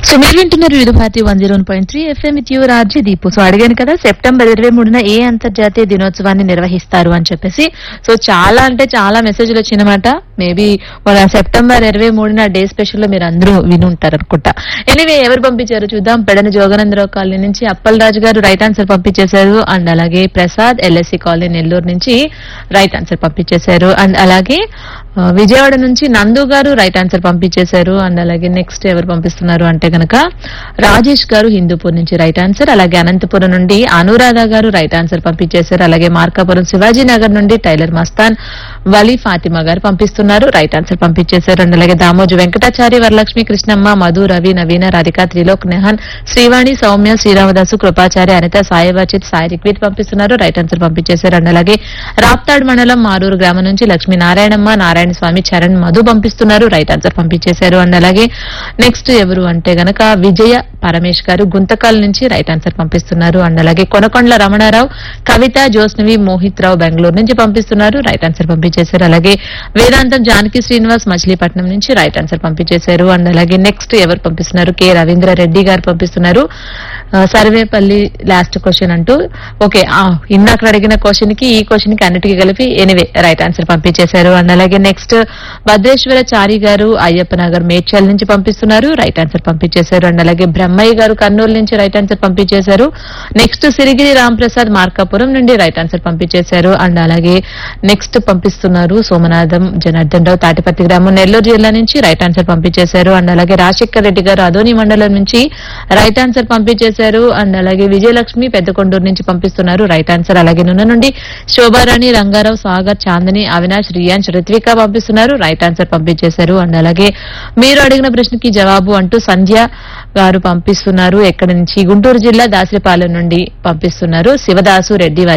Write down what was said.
so మీరు వింటున్నారు Vividh Bharati one zero point three FM with you Rajya Deepu so అడిగాను కదా సెప్టెంబర్ ఇరవై మూడున ఏ అంతర్జాతీయ దినోత్సవాన్ని నిర్వహిస్తారు అని చెప్పేసి సో చాలా అంటే చాలా మెసేజ్లు వచ్చినమాట మేబీ సెప్టెంబర్ ఇరవై మూడున డే స్పెషల్ లో మీరు అందరూ వినుంటారు అనుకుంటా ఎనివే ఎవరు పంపించారు చూద్దాం పెడన జోగనందరావు కాలనీ నుంచి అప్పల్ రాజు గారు రైట్ ఆన్సర్ పంపించేశారు అండ్ అలాగే ప్రసాద్ ఎల్ఎస్సి కాలనీ నెల్లూరు నుంచి రైట్ ఆన్సర్ పంపించేశారు అండ్ అలాగే ఆ, విజయవాడ నుంచి నందు గారు రైట్ ఆన్సర్ పంపించేశారు అండ్ అలాగే నెక్స్ట్ ఎవరు పంపిస్తున్నారు అంటే గనక రాజేష్ గారు హిందూపూర్ నుంచి రైట్ ఆన్సర్ అలాగే అనంతపురం నుండి అనురాధ గారు రైట్ ఆన్సర్ పంపించేశారు అలాగే మార్కాపురం శివాజీ నగర్ నుండి టైలర్ మస్తాన్ వలీ ఫాతిమా గారు పంపిస్తున్నారు రైట్ ఆన్సర్ పంపించేశారు అండ్ అలాగే దామోజు వెంకటాచారి వరలక్ష్మి కృష్ణమ్మ మధు రవి నవీన రాధిక త్రిలోక్ నెహన్ శ్రీవాణి సౌమ్య శ్రీరామదాసు కృపాచారి అనిత సాయి వచిత్ సాయి రిక్వీట్ పంపిస్తున్నారు రైట్ ఆన్సర్ పంపించేశారు అండ్ అలాగే రాప్తాడ్ మండలం మారూరు గ్రామం నుంచి లక్ష్మీ నారాయణమ్మ నారాయణ స్వామి చరణ్ మధు పంపిస్తున్నారు రైట్ ఆన్సర్ పంపించేశారు అండ్ అలాగే నెక్స్ట్ ఎవరు అంటే గనక విజయ పరమేష్ గారు గుంతకల్ నుంచి రైట్ ఆన్సర్ పంపిస్తున్నారు అండ్ అలాగే కొనకొండల రమణారావు కవిత జోస్నవి మోహిత్ రావు బెంగళూరు నుంచి పంపిస్తున్నారు రైట్ ఆన్సర్ పంపించేశారు అలాగే వేదాంతం జానకి శ్రీనివాస్ మచిలీపట్నం నుంచి రైట్ ఆన్సర్ పంపించేశారు అండ్ అలాగే నెక్స్ట్ ఎవరు పంపిస్తున్నారు కె రవీంద్ర రెడ్డి గారు పంపిస్తున్నారు ఆ, సర్వేపల్లి లాస్ట్ క్వశ్చన్ అంటూ ఓకే ఆ, ఇందాక అడిగిన క్వశ్చన్ కి ఈ క్వశ్చన్ కి అన్నిటికీ కలిపి ఎనివే రైట్ ఆన్సర్ పంపించేశారు అండ్ అలాగే నెక్స్ట్ భద్రేశ్వర చారి గారు అయ్యప్ప నగర్ మేడ్చల్ నుంచి పంపిస్తున్నారు రైట్ ఆన్సర్ పంపించేశారు అండ్ అలాగే బ్రహ్మయ్య గారు కర్నూలు నుంచి రైట్ ఆన్సర్ పంపించేశారు నెక్స్ట్ సిరిగిరి రాంప్రసాద్ మార్కాపురం నుండి రైట్ ఆన్సర్ పంపించేశారు అండ్ అలాగే నెక్స్ట్ పంపిస్తున్నారు సోమనాథం జనార్దన్ రావు తాటిపత్తి గ్రామం నెల్లూరు జిల్లా నుంచి రైట్ ఆన్సర్ పంపించేశారు అండ్ అలాగే రాజశేఖర్ రెడ్డి గారు అదోని మండలం నుంచి రైట్ ఆన్సర్ పంపించేశారు అండ్ అలాగే విజయలక్ష్మి పెద్దకొండూరు నుంచి పంపిస్తున్నారు రైట్ ఆన్సర్ అలాగే నున్న నుండి శోభారాణి రంగారావు సాగర్ చాందని అవినాష్ రియాన్స్ రిత్విక పంపిస్తున్నారు రైట్ ఆన్సర్ పంపించేశారు అండ్ అలాగే మీరు అడిగిన ప్రశ్నకి జవాబు అంటూ సంధ్య గారు పంపిస్తున్నారు ఎక్కడి నుంచి గుంటూరు జిల్లా దాసరిపాలెం నుండి పంపిస్తున్నారు శివదాసు రెడ్డి వారి